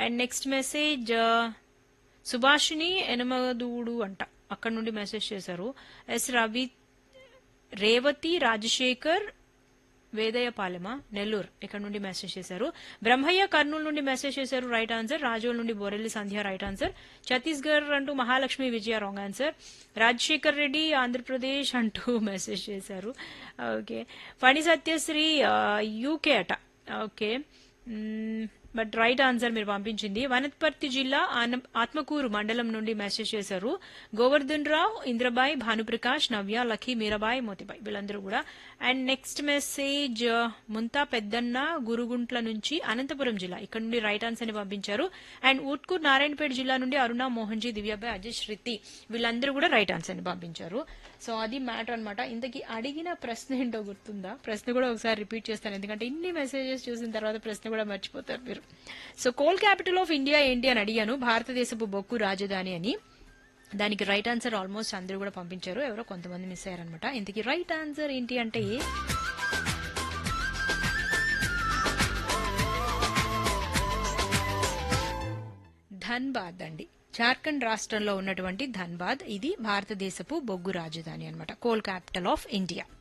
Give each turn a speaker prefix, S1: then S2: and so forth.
S1: and next message Subhashini Enamadudu అంట అక్కడ నుండి మెసేజ్ చేశారు ఎస్ రవి రేవతి రాజశేఖర్ వేదయపాలెమ నెల్లూరు ఇక్కడ నుండి మెసేజ్ చేశారు బ్రహ్మయ్య కర్నూలు నుండి మెసేజ్ చేశారు రైట్ ఆన్సర్ రాజోల్ నుండి బోరెల్లి సంధ్య రైట్ ఆన్సర్ ఛత్తీస్గఢ్ అంటూ మహాలక్ష్మి విజయ రాంగ్ ఆన్సర్ రాజశేఖర్ రెడ్డి ఆంధ్రప్రదేశ్ అంటూ మెసేజ్ చేశారు ఓకే ఫణి సత్యశ్రీ యూకే అట ఓకే బట్ రైట్ ఆన్సర్ మీరు పంపించింది వనపర్తి జిల్లా ఆన- ఆత్మకూరు మండలం నుండి మెసేజ్ చేశారు గోవర్ధన్ రావు ఇంద్రబాయ్ భానుప్రకాష్ నవ్య లఖీ మీరాబాయ్ మోతిబాయ్ వీళ్ళందరూ కూడా అండ్ నెక్స్ట్ మెసేజ్ ముంతా పెద్దన్న గురుగుంట్ల నుంచి అనంతపురం జిల్లా ఇక్కడ నుండి రైట్ ఆన్సర్ ని పంపించారు అండ్ ఊట్కూర్ నారాయణపేట జిల్లా నుండి అరుణ మోహన్జీ దివ్యాబాయ్ అజయ్ శృతి వీళ్ళందరూ కూడా రైట్ ఆన్సర్ ని పంపించారు సో అది మ్యాటర్ అన్నమాట ఇంతకీ అడిగిన ప్రశ్న ఏంటో గుర్తుందా ప్రశ్న కూడా ఒకసారి రిపీట్ చేస్తాను ఎందుకంటే ఇన్ని మెసేజెస్ చూసిన తర్వాత ప్రశ్న కూడా మర్చిపోతారు మీరు so coal capital of India ఏంటి అని అడిగాను భారతదేశపు బొక్కు రాజధాని అని దానికి రైట్ ఆన్సర్ ఆల్మోస్ట్ అందరూ కూడా పంపించారు ఎవరో కొంతమంది మిస్ అయ్యారనమాట ఇంతకీ రైట్ ఆన్సర్ ఏంటి అంటే ధన్బాద్ అండి జార్ఖండ్ రాష్ట్రంలో ఉన్నటువంటి ధన్బాద్ ఇది భారతదేశపు బొగ్గు రాజధాని అన్నమాట కోల్ క్యాపిటల్ ఆఫ్ ఇండియా